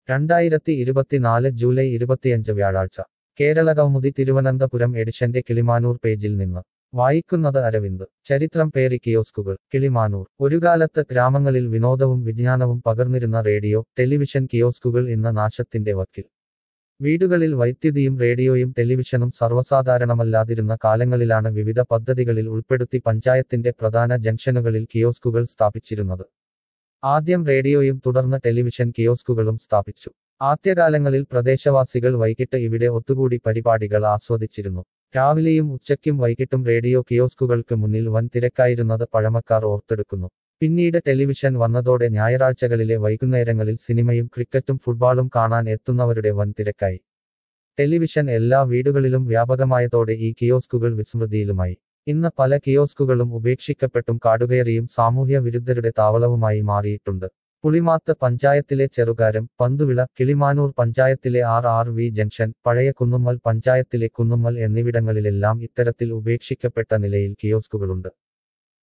രണ്ടായിരത്തി ഇരുപത്തിനാല് ജൂലൈ ഇരുപത്തിയഞ്ച് വ്യാഴാഴ്ച കേരള കൗമുദി തിരുവനന്തപുരം എഡിഷന്റെ കിളിമാനൂർ പേജിൽ നിന്ന് വായിക്കുന്നത് അരവിന്ദ് ചരിത്രം പേറി കിയോസ്കുകൾ കിളിമാനൂർ ഒരു കാലത്ത് ഗ്രാമങ്ങളിൽ വിനോദവും വിജ്ഞാനവും പകർന്നിരുന്ന റേഡിയോ ടെലിവിഷൻ കിയോസ്കുകൾ ഇന്ന് നാശത്തിന്റെ വക്കിൽ വീടുകളിൽ വൈദ്യുതിയും റേഡിയോയും ടെലിവിഷനും സർവ്വസാധാരണമല്ലാതിരുന്ന കാലങ്ങളിലാണ് വിവിധ പദ്ധതികളിൽ ഉൾപ്പെടുത്തി പഞ്ചായത്തിന്റെ പ്രധാന ജംഗ്ഷനുകളിൽ കിയോസ്കുകൾ സ്ഥാപിച്ചിരുന്നത് ആദ്യം റേഡിയോയും തുടർന്ന് ടെലിവിഷൻ കിയോസ്കുകളും സ്ഥാപിച്ചു ആദ്യകാലങ്ങളിൽ പ്രദേശവാസികൾ വൈകിട്ട് ഇവിടെ ഒത്തുകൂടി പരിപാടികൾ ആസ്വദിച്ചിരുന്നു രാവിലെയും ഉച്ചയ്ക്കും വൈകിട്ടും റേഡിയോ കിയോസ്കുകൾക്ക് മുന്നിൽ വൻ തിരക്കായിരുന്നത് പഴമക്കാർ ഓർത്തെടുക്കുന്നു പിന്നീട് ടെലിവിഷൻ വന്നതോടെ ഞായറാഴ്ചകളിലെ വൈകുന്നേരങ്ങളിൽ സിനിമയും ക്രിക്കറ്റും ഫുട്ബോളും കാണാൻ എത്തുന്നവരുടെ വൻ തിരക്കായി ടെലിവിഷൻ എല്ലാ വീടുകളിലും വ്യാപകമായതോടെ ഈ കിയോസ്കുകൾ വിസ്മൃതിയിലുമായി ഇന്ന് പല കിയോസ്കുകളും ഉപേക്ഷിക്കപ്പെട്ടും കാടുകയറിയും സാമൂഹ്യ വിരുദ്ധരുടെ താവളവുമായി മാറിയിട്ടുണ്ട് പുളിമാത്ത് പഞ്ചായത്തിലെ ചെറുകാരം പന്തുവിള കിളിമാനൂർ പഞ്ചായത്തിലെ ആർ ആർ വി ജംഗ്ഷൻ പഴയ കുന്നുമ്മൽ പഞ്ചായത്തിലെ കുന്നുമ്മൽ എന്നിവിടങ്ങളിലെല്ലാം ഇത്തരത്തിൽ ഉപേക്ഷിക്കപ്പെട്ട നിലയിൽ കിയോസ്കുകളുണ്ട്